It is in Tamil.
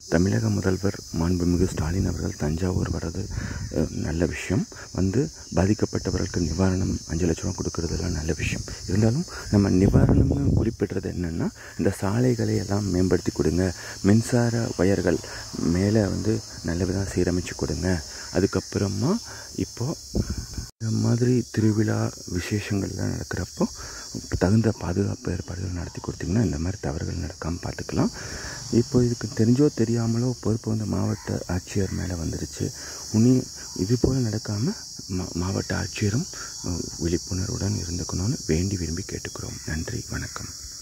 தமிழக முதல்வர் மாண்புமிகு ஸ்டாலின் அவர்கள் தஞ்சாவூர் வர்றது அஹ், நல்ல விஷயம் வந்து பாதிக்கப்பட்டவர்களுக்கு நிவாரணம் அஞ்சு லட்ச ரூபா கொடுக்கறதெல்லாம் நல்ல விஷயம் இருந்தாலும் நம்ம நிவாரணம்னு குறிப்பிடுறது என்னென்னா இந்த சாலைகளை எல்லாம் மேம்படுத்தி கொடுங்க மின்சார வயர்கள் மேலே வந்து நல்ல விதம் சீரமைச்சு கொடுங்க அதுக்கப்புறமா இப்போது இந்த மாதிரி திருவிழா விசேஷங்கள்லாம் நடக்கிறப்போ தகுந்த பாதுகாப்பு ஏற்பாடுகள் நடத்தி கொடுத்தீங்கன்னா இந்த மாதிரி தவறுகள் நடக்காமல் பார்த்துக்கலாம் இப்போ இதுக்கு தெரிஞ்சோ தெரியாமலோ பொறுப்பு வந்து மாவட்ட ஆட்சியர் மேலே வந்துடுச்சு உனி இது போல் நடக்காமல் மா மாவட்ட ஆட்சியரும் அஹ், விழிப்புணர்வுடன் இருந்துக்கணும்னு வேண்டி விரும்பி கேட்டுக்கிறோம் நன்றி வணக்கம்